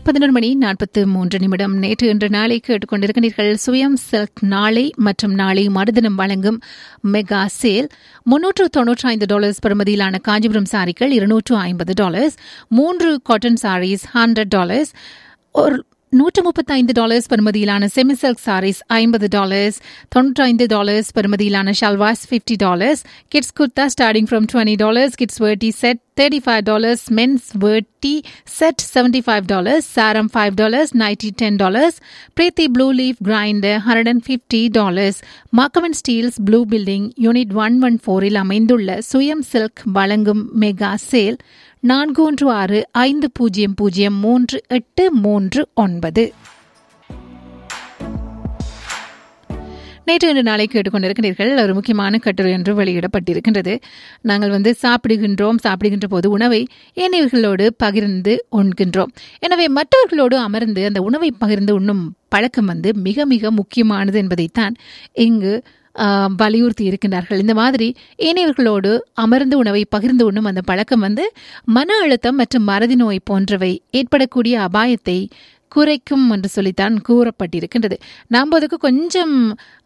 பதினொரு மணி நாற்பத்து மூன்று நிமிடம் நேற்று இன்று நாளை கேட்டுக்கொண்டிருக்கிறீர்கள் சுயம் சில்க் நாளை மற்றும் நாளை மறுதினம் வழங்கும் மெகா சேல் முன்னூற்று தொன்னூற்றி ஐந்து டாலர்ஸ் பெறுமதியிலான காஞ்சிபுரம் சாரிகள் இருநூற்று ஐம்பது டாலர்ஸ் மூன்று காட்டன் சாரீஸ் ஹண்ட்ரட் டாலர்ஸ் ஒரு நூற்று முப்பத்தைந்து டாலர்ஸ் பெறுமதியிலான செமி சில்க் சாரீஸ் ஐம்பது டாலர்ஸ் தொண்ணூற்றி ஐந்து டாலர்ஸ் பெறுமதியிலான salwars fifty dollars kids kurta starting from twenty dollars kids veshti set thirty five dollars men's veshti set seventy five dollars சாரம் five dollars ninety ten dollars Preethi blue leaf grinder hundred and fifty dollars மாக்கவன் steels blue building unit one one ஃபோரில் அமைந்துள்ள சுயம் silk வழங்கும் mega sale நான்கு ஒன்று ஆறு ஐந்து பூஜ்ஜியம் பூஜ்ஜியம் மூன்று எட்டு மூன்று ஒன்பது நேற்று இன்று நாளை கேட்டுக்கொண்டிருக்கிறீர்கள் ஒரு முக்கியமான கட்டுரை ஒன்று வெளியிடப்பட்டிருக்கின்றது நாங்கள் வந்து சாப்பிடுகின்றோம் சாப்பிடுகின்ற போது உணவை ஏனையவர்களோடு பகிர்ந்து உண்கின்றோம் எனவே மற்றவர்களோடு அமர்ந்து அந்த உணவை பகிர்ந்து உண்ணும் பழக்கம் வந்து மிக மிக முக்கியமானது என்பதைத்தான் இங்கு வலியுறுத்தி இருக்கின்றார்கள் இந்த மாதிரி ஏனையவர்களோடு அமர்ந்து உணவை பகிர்ந்து உண்ணும் அந்த பழக்கம் வந்து மன அழுத்தம் மற்றும் மறதி நோய் போன்றவை ஏற்படக்கூடிய அபாயத்தை குறைக்கும் என்று சொல்லித்தான் கூறப்பட்டிருக்கின்றது நாம் அதுக்கு கொஞ்சம்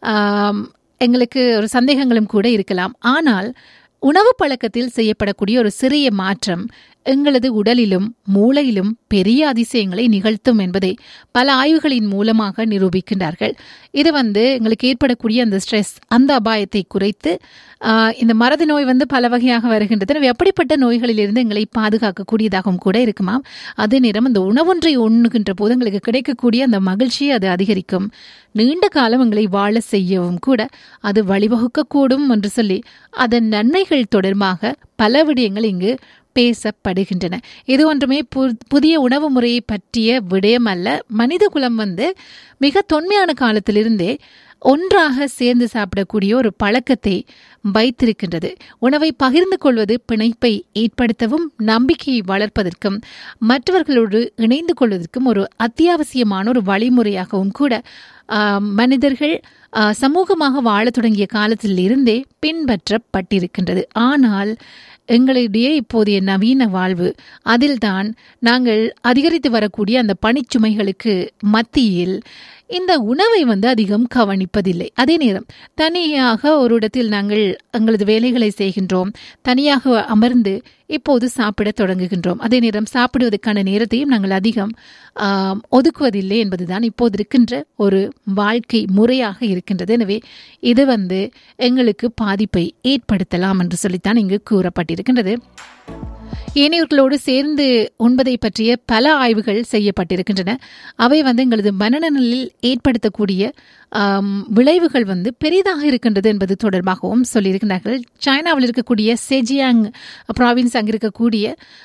எங்களுக்கு ஒரு சந்தேகங்களும் கூட இருக்கலாம் ஆனால் உணவு பழக்கத்தில் செய்யப்படக்கூடிய ஒரு சிறிய மாற்றம் எங்களது உடலிலும் மூளையிலும் பெரிய அதிசயங்களை நிகழ்த்தும் என்பதை பல ஆய்வுகளின் மூலமாக நிரூபிக்கின்றார்கள் இது வந்து எங்களுக்கு ஏற்படக்கூடிய அந்த ஸ்ட்ரெஸ் அந்த அபாயத்தை குறைத்து இந்த மறதி நோய் வந்து பல வகையாக வருகின்றது எனவே அப்படிப்பட்ட நோய்களிலிருந்து எங்களை பாதுகாக்கக்கூடியதாகவும் கூட இருக்குமாம் அதே நேரம் அந்த உணவொன்றை உண்ணுகின்ற போது எங்களுக்கு கிடைக்கக்கூடிய அந்த மகிழ்ச்சியை அது அதிகரிக்கும் நீண்ட காலம் எங்களை வாழ செய்யவும் கூட அது வழிவகுக்கக்கூடும் என்று சொல்லி அதன் நன்மைகள் தொடர்பாக பல விடயங்கள் இங்கு பேசப்படுகின்றன இது ஒன்றுமே புதிய உணவு முறையை பற்றிய விடயம் அல்ல மனித குலம் வந்து மிக தொன்மையான காலத்திலிருந்தே ஒன்றாக சேர்ந்து சாப்பிடக்கூடிய ஒரு பழக்கத்தை வைத்திருக்கின்றது உணவை பகிர்ந்து கொள்வது பிணைப்பை ஏற்படுத்தவும் நம்பிக்கையை வளர்ப்பதற்கும் மற்றவர்களோடு இணைந்து கொள்வதற்கும் ஒரு அத்தியாவசியமான ஒரு வழிமுறையாகவும் கூட மனிதர்கள் சமூகமாக வாழ தொடங்கிய காலத்தில் இருந்தே பின்பற்றப்பட்டிருக்கின்றது ஆனால் எங்களிடையே இப்போதைய நவீன வாழ்வு அதில்தான் நாங்கள் அதிகரித்து வரக்கூடிய அந்த பணிச்சுமைகளுக்கு மத்தியில் இந்த உணவை வந்து அதிகம் கவனிப்பதில்லை அதே நேரம் தனியாக ஒரு இடத்தில் நாங்கள் எங்களது வேலைகளை செய்கின்றோம் தனியாக அமர்ந்து இப்போது சாப்பிட தொடங்குகின்றோம் அதே நேரம் சாப்பிடுவதற்கான நேரத்தையும் நாங்கள் அதிகம் ஒதுக்குவதில்லை என்பதுதான் இப்போது இருக்கின்ற ஒரு வாழ்க்கை முறையாக இருக்கின்றது எனவே இது வந்து எங்களுக்கு பாதிப்பை ஏற்படுத்தலாம் என்று சொல்லித்தான் இங்கு கூறப்பட்டிருக்கின்றது ஏனையவர்களோடு சேர்ந்து உண்பதை பற்றிய பல ஆய்வுகள் செய்யப்பட்டிருக்கின்றன அவை வந்து எங்களது மனநலில் ஏற்படுத்தக்கூடிய விளைவுகள் வந்து பெரிதாக இருக்கின்றது என்பது தொடர்பாகவும் சொல்லியிருக்கிறார்கள் சைனாவில் இருக்கக்கூடிய செஜியாங் ப்ராவின்ஸ் அங்கே இருக்கக்கூடிய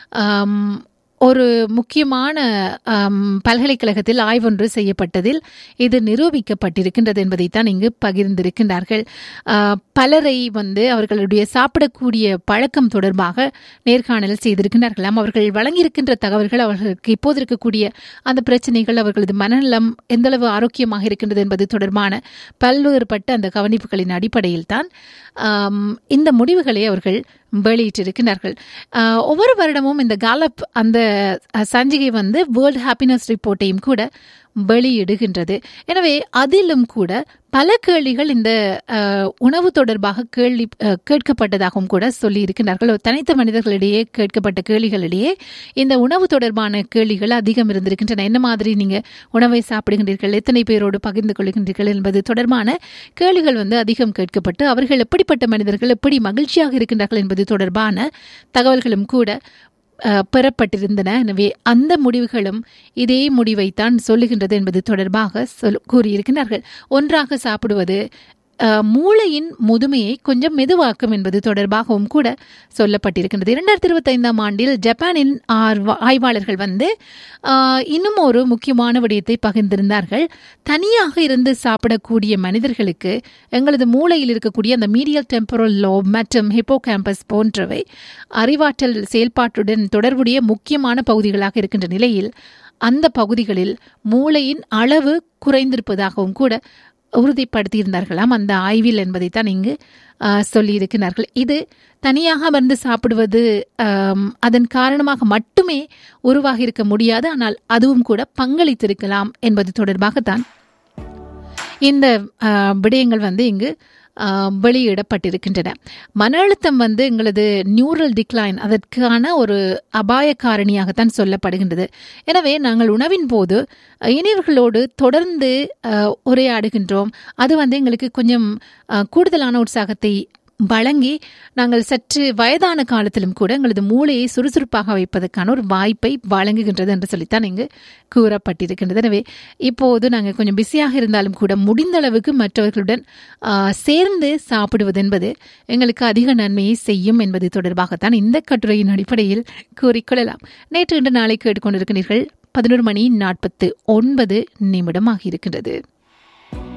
ஒரு முக்கியமான பல்கலைக்கழகத்தில் ஆய்வொன்று செய்யப்பட்டதில் இது நிரூபிக்கப்பட்டிருக்கின்றது என்பதைத்தான் இங்கு பகிர்ந்திருக்கின்றார்கள் பலரை வந்து அவர்களுடைய சாப்பிடக்கூடிய பழக்கம் தொடர்பாக நேர்காணல் செய்திருக்கின்றார்களாம் அவர்கள் வழங்கியிருக்கின்ற தகவல்கள் அவர்களுக்கு இப்போது இருக்கக்கூடிய அந்த பிரச்சனைகள் அவர்களது மனநலம் எந்தளவு ஆரோக்கியமாக இருக்கின்றது என்பது தொடர்பான பல்வேறுபட்ட அந்த கவனிப்புகளின் அடிப்படையில் தான் இந்த முடிவுகளை அவர்கள் வெளியிட்டிருக்கிறார்கள் ஒவ்வொரு வருடமும் இந்த காலப் அந்த சஞ்சிகை வந்து வேர்ல்ட் ஹாப்பினஸ் ரிப்போர்ட்டையும் கூட வெளியிடுகின்றது எனவே அதிலும் கூட பல கேள்விகள் இந்த உணவு தொடர்பாக கேள்வி கேட்கப்பட்டதாகவும் கூட சொல்லி இருக்கின்றார்கள் தனித்த மனிதர்களிடையே கேட்கப்பட்ட கேள்விகளிடையே இந்த உணவு தொடர்பான கேள்விகள் அதிகம் இருந்திருக்கின்றன என்ன மாதிரி நீங்க உணவை சாப்பிடுகின்றீர்கள் எத்தனை பேரோடு பகிர்ந்து கொள்கின்றீர்கள் என்பது தொடர்பான கேள்விகள் வந்து அதிகம் கேட்கப்பட்டு அவர்கள் எப்படிப்பட்ட மனிதர்கள் எப்படி மகிழ்ச்சியாக இருக்கின்றார்கள் என்பது தொடர்பான தகவல்களும் கூட பெறப்பட்டிருந்தன எனவே அந்த முடிவுகளும் இதே முடிவைத்தான் சொல்லுகின்றது என்பது தொடர்பாக சொல் கூறியிருக்கிறார்கள் ஒன்றாக சாப்பிடுவது மூளையின் முதுமையை கொஞ்சம் மெதுவாக்கும் என்பது தொடர்பாகவும் கூட சொல்லப்பட்டிருக்கின்றது இரண்டாயிரத்தி இருபத்தி ஐந்தாம் ஆண்டில் ஜப்பானின் ஆய்வாளர்கள் வந்து இன்னும் ஒரு முக்கியமான விடயத்தை பகிர்ந்திருந்தார்கள் தனியாக இருந்து சாப்பிடக்கூடிய மனிதர்களுக்கு எங்களது மூளையில் இருக்கக்கூடிய அந்த மீடியல் டெம்பரல் லோ மற்றும் ஹிப்போ கேம்பஸ் போன்றவை அறிவாற்றல் செயல்பாட்டுடன் தொடர்புடைய முக்கியமான பகுதிகளாக இருக்கின்ற நிலையில் அந்த பகுதிகளில் மூளையின் அளவு குறைந்திருப்பதாகவும் கூட உறுதிப்படுத்தியிருந்தார்களாம் அந்த ஆய்வில் என்பதைத்தான் இங்கு ஆஹ், சொல்லியிருக்கிறார்கள் இது தனியாக அமர்ந்து சாப்பிடுவது ஆம், அதன் காரணமாக மட்டுமே உருவாகி இருக்க முடியாது ஆனால் அதுவும் கூட பங்களித்திருக்கலாம் என்பது தொடர்பாகத்தான் இந்த ஆஹ், விடயங்கள் வந்து இங்கு ஆஹ், வெளியிடப்பட்டிருக்கின்றன மன அழுத்தம் வந்து எங்களது நியூரல் டிக்ளைன் அதற்கான ஒரு அபாய காரணியாகத்தான் சொல்லப்படுகின்றது எனவே நாங்கள் உணவின் போது அஹ், இனியவர்களோடு தொடர்ந்து ஆஹ், உரையாடுகின்றோம் அது வந்து எங்களுக்கு கொஞ்சம் ஆஹ், கூடுதலான உற்சாகத்தை வழங்கி நாங்கள் சற்று வயதான காலத்திலும் கூட எங்களது மூளையை சுறுசுறுப்பாக வைப்பதற்கான ஒரு வாய்ப்பை வழங்குகின்றது என்று சொல்லித்தான் இங்கு கூறப்பட்டிருக்கின்றது எனவே இப்போது நாங்கள் கொஞ்சம் பிஸியாக இருந்தாலும் கூட முடிந்த அளவுக்கு மற்றவர்களுடன் ஆ, சேர்ந்து சாப்பிடுவது என்பது எங்களுக்கு அதிக நன்மையை செய்யும் என்பது தொடர்பாகத்தான் இந்த கட்டுரையின் அடிப்படையில் கூறிக்கொள்ளலாம் நேற்று இன்று நாளை கேட்டுக்கொண்டிருக்கிறீர்கள் பதினோரு மணி நாற்பத்து ஒன்பது நிமிடம் ஆகியிருக்கின்றது